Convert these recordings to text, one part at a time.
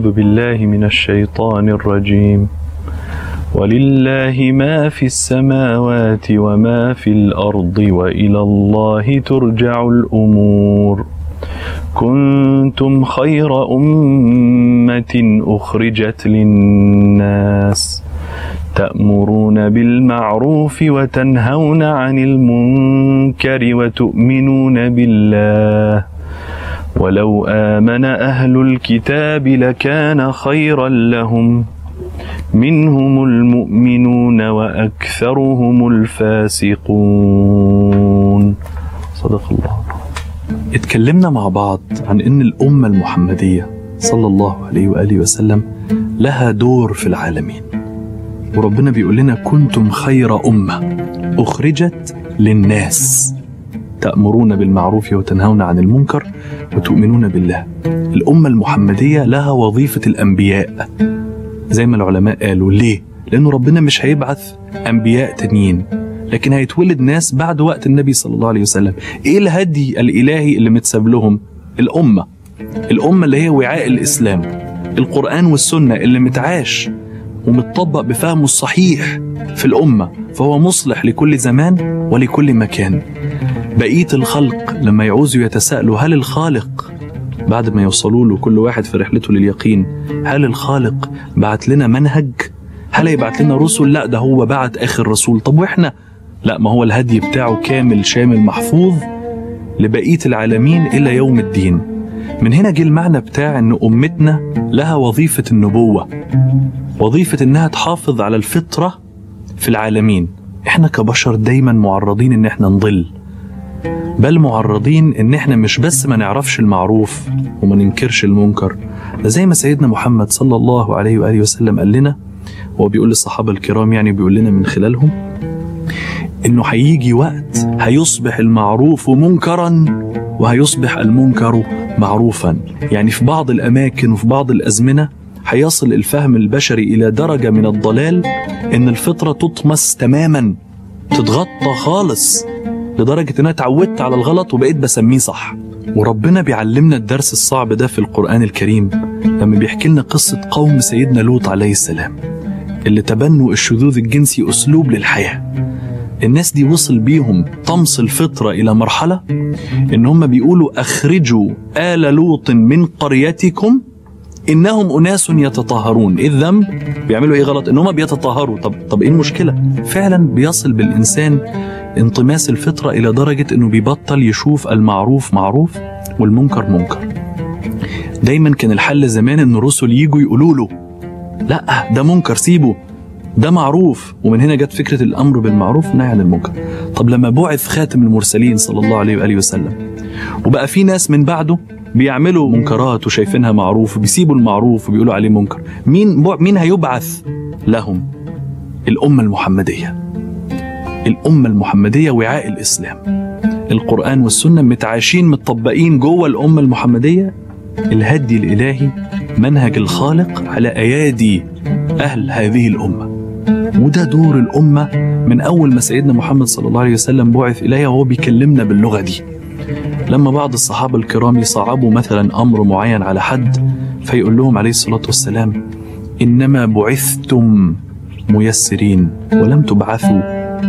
أعوذ بالله من الشيطان الرجيم ولله ما في السماوات وما في الأرض وإلى الله ترجع الأمور كنتم خير أمة أخرجت للناس تأمرون بالمعروف وتنهون عن المنكر وتؤمنون بالله ولو آمن أهل الكتاب لكان خيرا لهم منهم المؤمنون وأكثرهم الفاسقون صدق الله اتكلمنا مع بعض عن ان الامه المحمديه صلى الله عليه واله وسلم لها دور في العالمين وربنا بيقول لنا كنتم خير امه اخرجت للناس تامرون بالمعروف وتنهون عن المنكر وتؤمنون بالله الامه المحمديه لها وظيفه الانبياء زي ما العلماء قالوا ليه لانه ربنا مش هيبعث انبياء تانيين لكن هيتولد ناس بعد وقت النبي صلى الله عليه وسلم ايه الهدي الالهي اللي متساب لهم الامه الامه اللي هي وعاء الاسلام القران والسنه اللي متعاش ومتطبق بفهمه الصحيح في الامه فهو مصلح لكل زمان ولكل مكان بقيه الخلق لما يعوزوا يتساءلوا هل الخالق بعد ما يوصلوا له كل واحد في رحلته لليقين هل الخالق بعت لنا منهج هل هيبعت لنا رسل لا ده هو بعت اخر رسول طب واحنا لا ما هو الهدي بتاعه كامل شامل محفوظ لبقيه العالمين الى يوم الدين من هنا جه المعنى بتاع ان امتنا لها وظيفه النبوه وظيفه انها تحافظ على الفطره في العالمين احنا كبشر دايما معرضين ان احنا نضل بل معرضين ان احنا مش بس ما نعرفش المعروف وما ننكرش المنكر ده زي ما سيدنا محمد صلى الله عليه واله وسلم قال لنا هو بيقول للصحابه الكرام يعني بيقول لنا من خلالهم انه هيجي وقت هيصبح المعروف منكرا وهيصبح المنكر معروفا يعني في بعض الاماكن وفي بعض الازمنه هيصل الفهم البشري الى درجه من الضلال ان الفطره تطمس تماما تتغطى خالص لدرجه ان انا اتعودت على الغلط وبقيت بسميه صح وربنا بيعلمنا الدرس الصعب ده في القران الكريم لما بيحكي لنا قصه قوم سيدنا لوط عليه السلام اللي تبنوا الشذوذ الجنسي اسلوب للحياه الناس دي وصل بيهم طمس الفطرة إلى مرحلة إن هم بيقولوا أخرجوا آل لوط من قريتكم إنهم أناس يتطهرون إيه الذنب بيعملوا إيه غلط إن هم بيتطهروا طب طب إيه المشكلة فعلا بيصل بالإنسان انطماس الفطرة إلى درجة إنه بيبطل يشوف المعروف معروف والمنكر منكر دايما كان الحل زمان إن الرسل يجوا يقولوا له لا ده منكر سيبه ده معروف ومن هنا جت فكرة الأمر بالمعروف والنهي عن المنكر طب لما بعث خاتم المرسلين صلى الله عليه وآله وسلم وبقى في ناس من بعده بيعملوا منكرات وشايفينها معروف وبيسيبوا المعروف وبيقولوا عليه منكر مين مين هيبعث لهم الأمة المحمدية الأمة المحمدية وعاء الإسلام القرآن والسنة متعاشين متطبقين جوه الأمة المحمدية الهدي الإلهي منهج الخالق على أيادي أهل هذه الأمة وده دور الأمة من أول ما سيدنا محمد صلى الله عليه وسلم بعث إليها وهو بيكلمنا باللغة دي لما بعض الصحابة الكرام يصعبوا مثلا أمر معين على حد فيقول لهم عليه الصلاة والسلام إنما بعثتم ميسرين ولم تبعثوا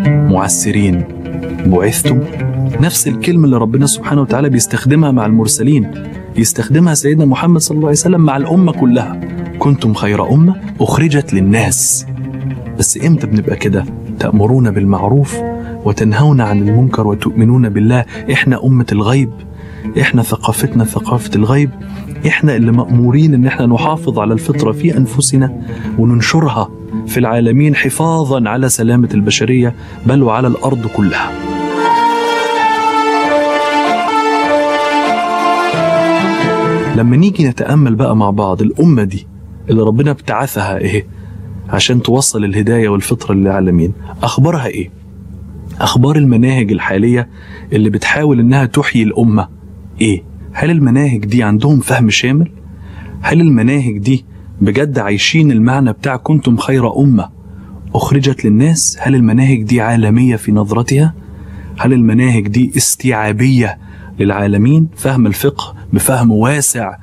معسرين بعثتم نفس الكلمة اللي ربنا سبحانه وتعالى بيستخدمها مع المرسلين يستخدمها سيدنا محمد صلى الله عليه وسلم مع الأمة كلها كنتم خير أمة أخرجت للناس بس إمتى بنبقى كده تأمرون بالمعروف وتنهون عن المنكر وتؤمنون بالله إحنا أمة الغيب إحنا ثقافتنا ثقافة الغيب إحنا اللي مأمورين إن إحنا نحافظ على الفطرة في أنفسنا وننشرها في العالمين حفاظا على سلامة البشرية بل وعلى الأرض كلها لما نيجي نتأمل بقى مع بعض الأمة دي اللي ربنا ابتعثها إيه عشان توصل الهداية والفطرة للعالمين أخبارها إيه أخبار المناهج الحالية اللي بتحاول إنها تحيي الأمة إيه هل المناهج دي عندهم فهم شامل هل المناهج دي بجد عايشين المعنى بتاع كنتم خير أمة أخرجت للناس هل المناهج دي عالمية في نظرتها هل المناهج دي استيعابية للعالمين فهم الفقه بفهم واسع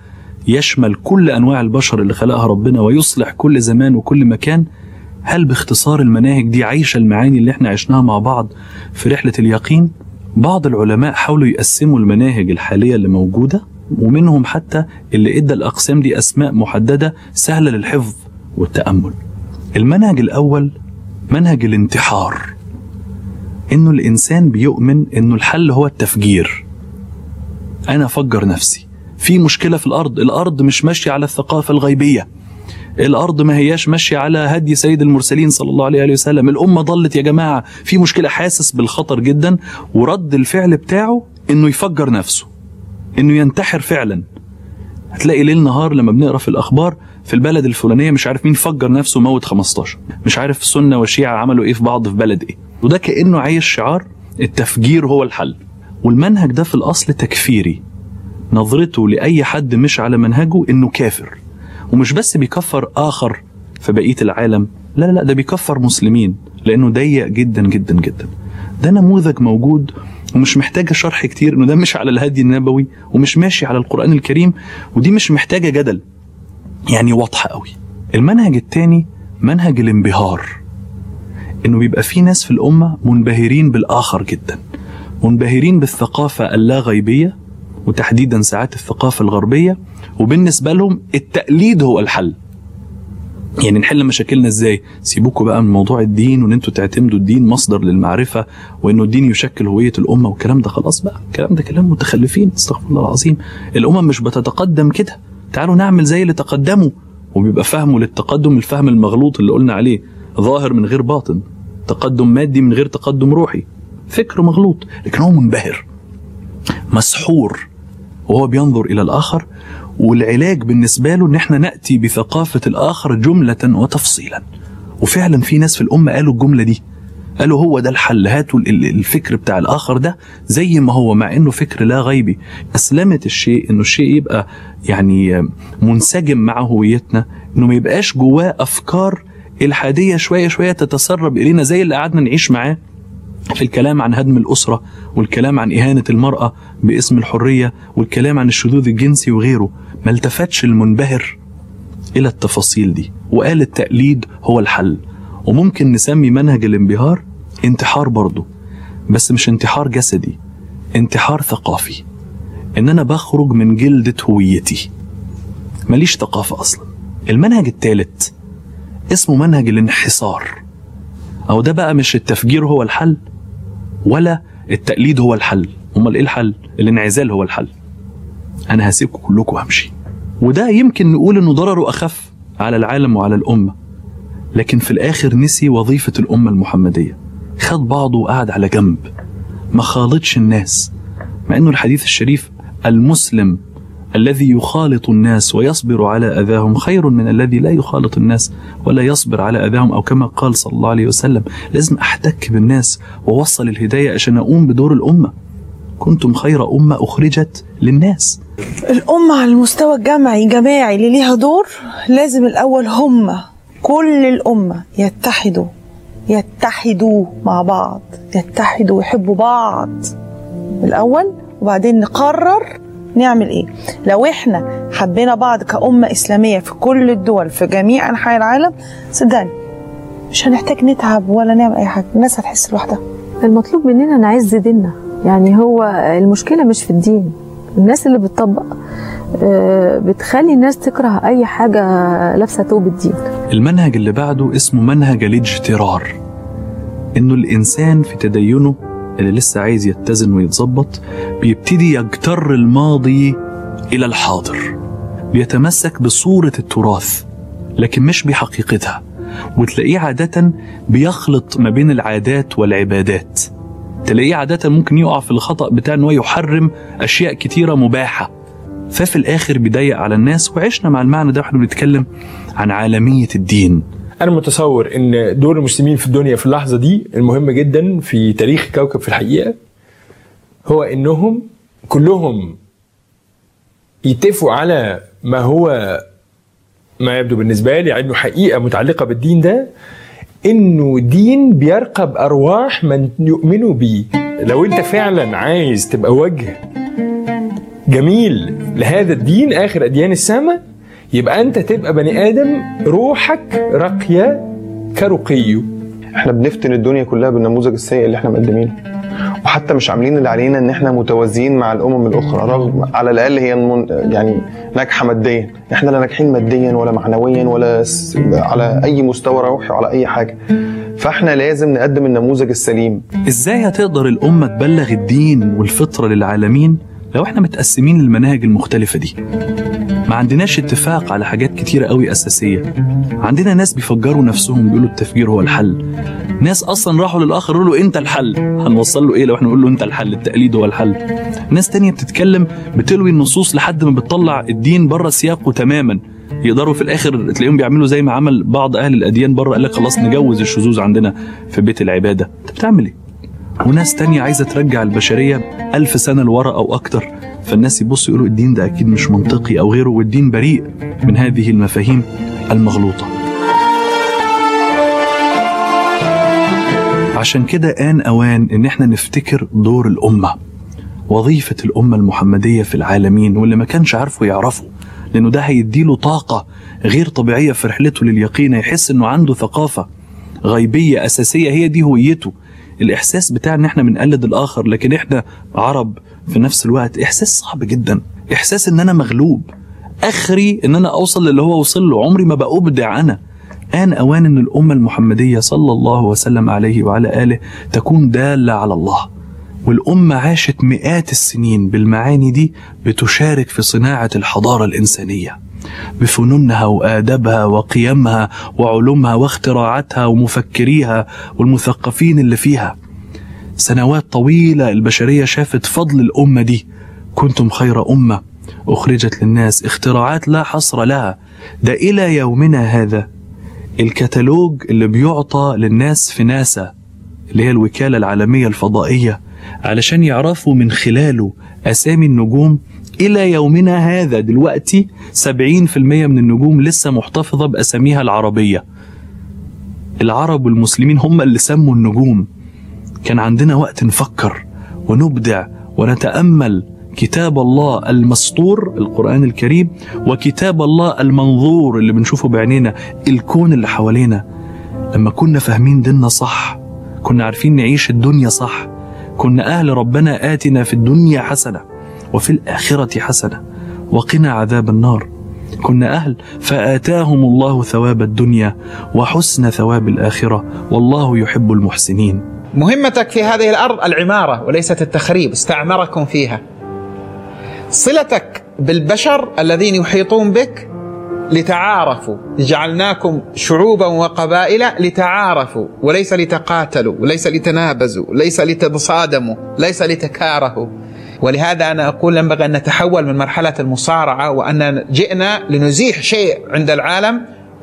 يشمل كل انواع البشر اللي خلقها ربنا ويصلح كل زمان وكل مكان هل باختصار المناهج دي عايشه المعاني اللي احنا عشناها مع بعض في رحله اليقين بعض العلماء حاولوا يقسموا المناهج الحاليه اللي موجوده ومنهم حتى اللي ادى الاقسام دي اسماء محدده سهله للحفظ والتامل المنهج الاول منهج الانتحار انه الانسان بيؤمن انه الحل هو التفجير انا افجر نفسي في مشكله في الارض الارض مش ماشيه على الثقافه الغيبيه الارض ما هياش ماشيه على هدي سيد المرسلين صلى الله عليه وآله وسلم الامه ضلت يا جماعه في مشكله حاسس بالخطر جدا ورد الفعل بتاعه انه يفجر نفسه انه ينتحر فعلا هتلاقي ليل نهار لما بنقرا في الاخبار في البلد الفلانيه مش عارف مين فجر نفسه موت 15 مش عارف السنه والشيعه عملوا ايه في بعض في بلد ايه وده كانه عايش شعار التفجير هو الحل والمنهج ده في الاصل تكفيري نظرته لاي حد مش على منهجه انه كافر ومش بس بيكفر اخر في بقيه العالم لا لا لا ده بيكفر مسلمين لانه ضيق جدا جدا جدا ده نموذج موجود ومش محتاجه شرح كتير انه ده مش على الهدي النبوي ومش ماشي على القران الكريم ودي مش محتاجه جدل يعني واضحه قوي المنهج الثاني منهج الانبهار انه بيبقى في ناس في الامه منبهرين بالاخر جدا منبهرين بالثقافه اللا غيبيه وتحديدا ساعات الثقافه الغربيه وبالنسبه لهم التقليد هو الحل يعني نحل مشاكلنا ازاي سيبوكوا بقى من موضوع الدين وان انتوا تعتمدوا الدين مصدر للمعرفه وانه الدين يشكل هويه الامه والكلام ده خلاص بقى الكلام ده كلام متخلفين استغفر الله العظيم الامم مش بتتقدم كده تعالوا نعمل زي اللي تقدموا وبيبقى فهمه للتقدم الفهم المغلوط اللي قلنا عليه ظاهر من غير باطن تقدم مادي من غير تقدم روحي فكر مغلوط لكن هو منبهر مسحور وهو بينظر الى الاخر والعلاج بالنسبه له ان احنا ناتي بثقافه الاخر جمله وتفصيلا وفعلا في ناس في الامه قالوا الجمله دي قالوا هو ده الحل هاتوا ال- ال- الفكر بتاع الاخر ده زي ما هو مع انه فكر لا غيبي اسلمت الشيء انه الشيء يبقى يعني منسجم مع هويتنا انه ما يبقاش جواه افكار الحاديه شويه شويه تتسرب الينا زي اللي قعدنا نعيش معاه في الكلام عن هدم الأسرة والكلام عن إهانة المرأة باسم الحرية والكلام عن الشذوذ الجنسي وغيره ما التفتش المنبهر إلى التفاصيل دي وقال التقليد هو الحل وممكن نسمي منهج الانبهار انتحار برضه بس مش انتحار جسدي انتحار ثقافي ان انا بخرج من جلدة هويتي ماليش ثقافة اصلا المنهج الثالث اسمه منهج الانحصار او ده بقى مش التفجير هو الحل ولا التقليد هو الحل امال ايه الحل الانعزال هو الحل انا هسيبكم كلكم وامشي وده يمكن نقول انه ضرره اخف على العالم وعلى الامه لكن في الاخر نسي وظيفه الامه المحمديه خد بعضه وقعد على جنب ما خالطش الناس مع انه الحديث الشريف المسلم الذي يخالط الناس ويصبر على اذاهم خير من الذي لا يخالط الناس ولا يصبر على اذاهم او كما قال صلى الله عليه وسلم لازم احتك بالناس واوصل الهدايه عشان اقوم بدور الامه كنتم خير امه اخرجت للناس الأمة على المستوى الجمعي جماعي اللي ليها دور لازم الأول هم كل الأمة يتحدوا يتحدوا مع بعض يتحدوا ويحبوا بعض الأول وبعدين نقرر نعمل ايه لو احنا حبينا بعض كأمة إسلامية في كل الدول في جميع أنحاء العالم صدقني مش هنحتاج نتعب ولا نعمل أي حاجة الناس هتحس لوحدها المطلوب مننا نعز ديننا يعني هو المشكلة مش في الدين الناس اللي بتطبق آه، بتخلي الناس تكره أي حاجة لابسة ثوب الدين المنهج اللي بعده اسمه منهج الاجترار انه الانسان في تدينه اللي لسه عايز يتزن ويتظبط بيبتدي يجتر الماضي الى الحاضر بيتمسك بصورة التراث لكن مش بحقيقتها وتلاقيه عادة بيخلط ما بين العادات والعبادات تلاقيه عادة ممكن يقع في الخطأ بتاع ان هو يحرم اشياء كتيرة مباحة ففي الاخر بيضيق على الناس وعشنا مع المعنى ده واحنا بنتكلم عن عالمية الدين انا متصور ان دور المسلمين في الدنيا في اللحظه دي المهم جدا في تاريخ الكوكب في الحقيقه هو انهم كلهم يتفقوا على ما هو ما يبدو بالنسبه لي انه حقيقه متعلقه بالدين ده انه دين بيرقب ارواح من يؤمنوا بيه لو انت فعلا عايز تبقى وجه جميل لهذا الدين اخر اديان السماء يبقى انت تبقى بني ادم روحك راقيه كرقيه احنا بنفتن الدنيا كلها بالنموذج السيء اللي احنا مقدمينه وحتى مش عاملين اللي علينا ان احنا متوازيين مع الامم الاخرى رغم على الاقل هي المن... يعني ناجحه ماديا احنا لا ناجحين ماديا ولا معنويا ولا س... على اي مستوى روحي ولا اي حاجه فاحنا لازم نقدم النموذج السليم ازاي هتقدر الأمة تبلغ الدين والفطرة للعالمين لو احنا متقسمين للمناهج المختلفة دي ما عندناش اتفاق على حاجات كتيرة قوي أساسية عندنا ناس بيفجروا نفسهم بيقولوا التفجير هو الحل ناس أصلا راحوا للآخر يقولوا له أنت الحل هنوصل له إيه لو احنا نقول له أنت الحل التقليد هو الحل ناس تانية بتتكلم بتلوي النصوص لحد ما بتطلع الدين بره سياقه تماما يقدروا في الاخر تلاقيهم بيعملوا زي ما عمل بعض اهل الاديان بره قال لك خلاص نجوز الشذوذ عندنا في بيت العباده انت بتعمل ايه وناس تانية عايزة ترجع البشرية ألف سنة لورا أو أكتر فالناس يبصوا يقولوا الدين ده أكيد مش منطقي أو غيره والدين بريء من هذه المفاهيم المغلوطة عشان كده آن أوان إن إحنا نفتكر دور الأمة وظيفة الأمة المحمدية في العالمين واللي ما كانش عارفه يعرفه لأنه ده هيديله طاقة غير طبيعية في رحلته لليقين يحس إنه عنده ثقافة غيبية أساسية هي دي هويته الإحساس بتاع إن إحنا بنقلد الآخر لكن إحنا عرب في نفس الوقت إحساس صعب جدا إحساس إن أنا مغلوب آخري إن أنا أوصل للي هو وصل له عمري ما بأبدع أنا آن أوان إن الأمة المحمدية صلى الله وسلم عليه وعلى آله تكون دالة على الله والأمة عاشت مئات السنين بالمعاني دي بتشارك في صناعة الحضارة الإنسانية بفنونها وآدابها وقيمها وعلومها واختراعاتها ومفكريها والمثقفين اللي فيها سنوات طويلة البشرية شافت فضل الأمة دي كنتم خير أمة أخرجت للناس اختراعات لا حصر لها ده إلى يومنا هذا الكتالوج اللي بيعطى للناس في ناسا اللي هي الوكالة العالمية الفضائية علشان يعرفوا من خلاله أسامي النجوم إلى يومنا هذا دلوقتي 70% من النجوم لسه محتفظة بأساميها العربية العرب والمسلمين هم اللي سموا النجوم كان عندنا وقت نفكر ونبدع ونتأمل كتاب الله المسطور القرآن الكريم وكتاب الله المنظور اللي بنشوفه بعينينا الكون اللي حوالينا لما كنا فاهمين ديننا صح كنا عارفين نعيش الدنيا صح كنا أهل ربنا آتنا في الدنيا حسنة وفي الآخرة حسنة وقنا عذاب النار كنا أهل فآتاهم الله ثواب الدنيا وحسن ثواب الآخرة والله يحب المحسنين مهمتك في هذه الارض العماره وليست التخريب استعمركم فيها صلتك بالبشر الذين يحيطون بك لتعارفوا جعلناكم شعوبا وقبائل لتعارفوا وليس لتقاتلوا وليس لتنابزوا ليس لتتصادموا ليس لتكارهوا ولهذا انا اقول ينبغي ان نتحول من مرحله المصارعه وان جئنا لنزيح شيء عند العالم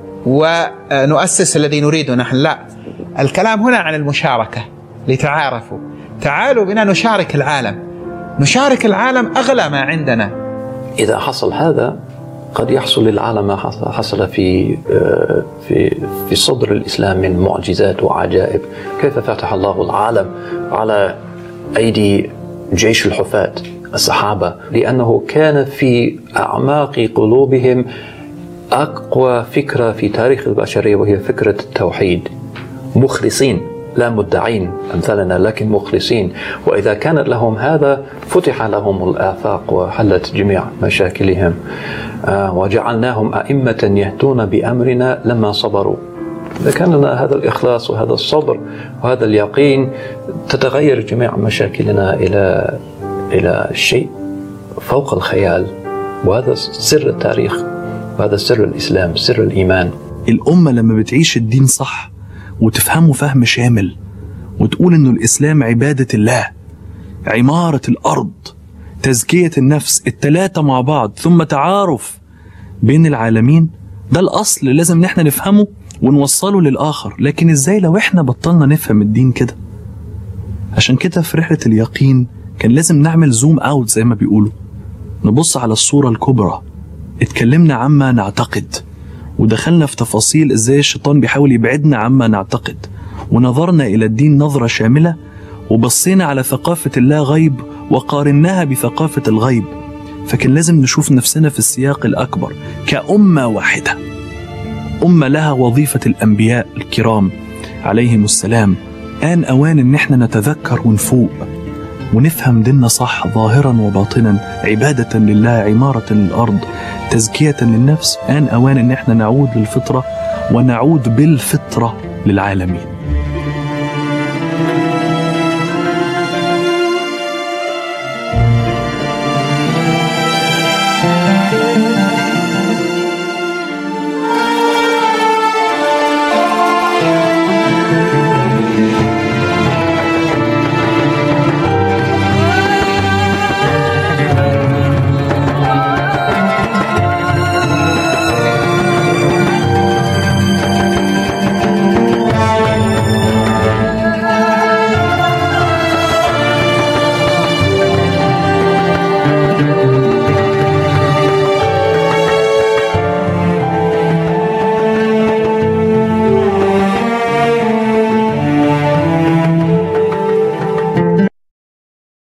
ونؤسس الذي نريده نحن لا الكلام هنا عن المشاركه لتعارفوا تعالوا بنا نشارك العالم نشارك العالم اغلى ما عندنا إذا حصل هذا قد يحصل للعالم ما حص- حصل في آه، في في صدر الإسلام من معجزات وعجائب كيف فتح الله العالم على أيدي جيش الحفاة الصحابة لأنه كان في أعماق قلوبهم أقوى فكرة في تاريخ البشرية وهي فكرة التوحيد مخلصين لا مدعين أمثالنا لكن مخلصين وإذا كانت لهم هذا فتح لهم الآفاق وحلت جميع مشاكلهم آه، وجعلناهم أئمة يهدون بأمرنا لما صبروا إذا كان لنا هذا الإخلاص وهذا الصبر وهذا اليقين تتغير جميع مشاكلنا إلى إلى شيء فوق الخيال وهذا سر التاريخ وهذا سر الإسلام سر الإيمان الأمة لما بتعيش الدين صح وتفهمه فهم شامل وتقول إنه الإسلام عبادة الله عمارة الأرض تزكية النفس التلاتة مع بعض ثم تعارف بين العالمين ده الأصل اللي لازم نحن نفهمه ونوصله للآخر لكن إزاي لو إحنا بطلنا نفهم الدين كده عشان كده في رحلة اليقين كان لازم نعمل زوم أوت زي ما بيقولوا نبص على الصورة الكبرى اتكلمنا عما نعتقد ودخلنا في تفاصيل ازاي الشيطان بيحاول يبعدنا عما نعتقد ونظرنا الى الدين نظره شامله وبصينا على ثقافه اللا غيب وقارناها بثقافه الغيب فكان لازم نشوف نفسنا في السياق الأكبر كأمة واحدة أمة لها وظيفة الأنبياء الكرام عليهم السلام آن أوان إن احنا نتذكر ونفوق ونفهم ديننا صح ظاهرا وباطنا عبادة لله عمارة للأرض تزكية للنفس آن أوان إن احنا نعود للفطرة ونعود بالفطرة للعالمين